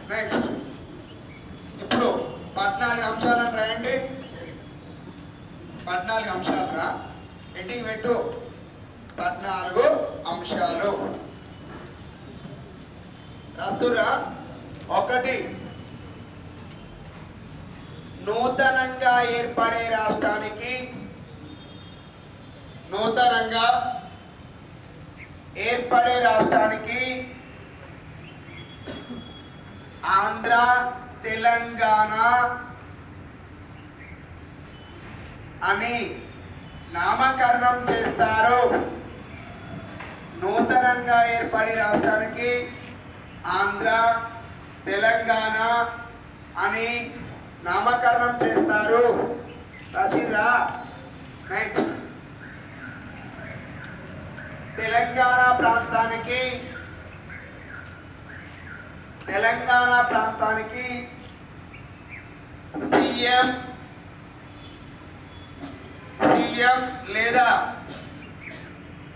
next ఇప్పుడు పద్నాలుగు అంశాలను రాయండి పద్నాలుగు అంశాలు రా ఎట్టింగ్ పెట్టు పద్నాలుగు అంశాలు రాస్తురా ఒకటి నూతనంగా ఏర్పడే రాష్ట్రానికి నూతనంగా ఏర్పడే రాష్ట్రానికి ఆంధ్ర తెలంగాణ అని నామకరణం చేస్తారు నూతనంగా ఏర్పడే రాష్ట్రానికి ఆంధ్ర తెలంగాణ అని నామకరణం చేస్తారు రచిరా నెక్స్ట్ తెలంగాణ ప్రాంతానికి తెలంగాణ ప్రాంతానికి సీఎం సీఎం లేదా